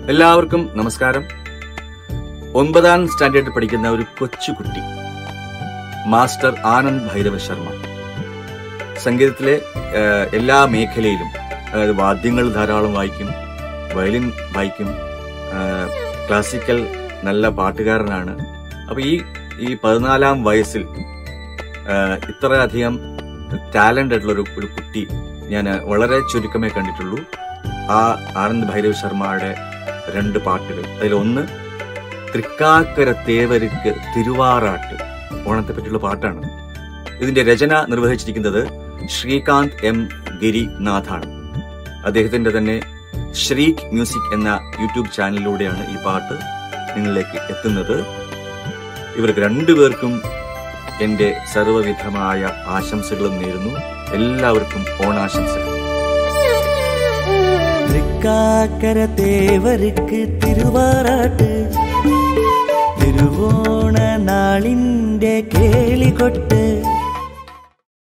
എല്ലാവർക്കും നമസ്കാരം ഒൻപതാം സ്റ്റാൻഡേർഡിൽ പഠിക്കുന്ന ഒരു കൊച്ചുകുട്ടി മാസ്റ്റർ ആനന്ദ് ഭൈരവ ശർമ്മ സംഗീതത്തിലെ ആ, എല്ലാ മേഖലയിലും അതായത് വാദ്യങ്ങൾ ധാരാളം വായിക്കും വയലിൻ വായിക്കും ആ, ക്ലാസിക്കൽ നല്ല പാട്ടുകാരനാണ് അപ്പൊ ഈ ഈ പതിനാലാം വയസ്സിൽ ആ, ഇത്രയധികം ടാലന്റ് ആയിട്ടുള്ള ഒരു ഒരു കുട്ടി ഞാൻ വളരെ ചുരുക്കമേ കണ്ടിട്ടുള്ളൂ ആ ആനന്ദ് ഭൈരവ് ശർമ്മയുടെ രണ്ട് പാട്ടുകൾ അതിലൊന്ന് തൃക്കാക്കര തേവർക്ക് തിരുവാറാട്ട് ഓണത്തെ പറ്റിയുള്ള പാട്ടാണ് ഇതിന്റെ രചന നിർവഹിച്ചിരിക്കുന്നത് ശ്രീകാന്ത് എം ഗിരിനാഥാണ് അദ്ദേഹത്തിന്റെ തന്നെ ശ്രീക് മ്യൂസിക് എന്ന യൂട്യൂബ് ചാനലിലൂടെയാണ് ഈ പാട്ട് നിങ്ങളിലേക്ക് എത്തുന്നത് ഇവർക്ക് രണ്ടുപേർക്കും എന്റെ സർവ്വവിധമായ ആശംസകളും നേരുന്നു എല്ലാവർക്കും ഓണാശംസകൾ തൃക്കാക്കര തേവർക്ക് തിരുവാറാട്ട് തിരുവോണ നാളിന്റെ കേളികൊട്ട്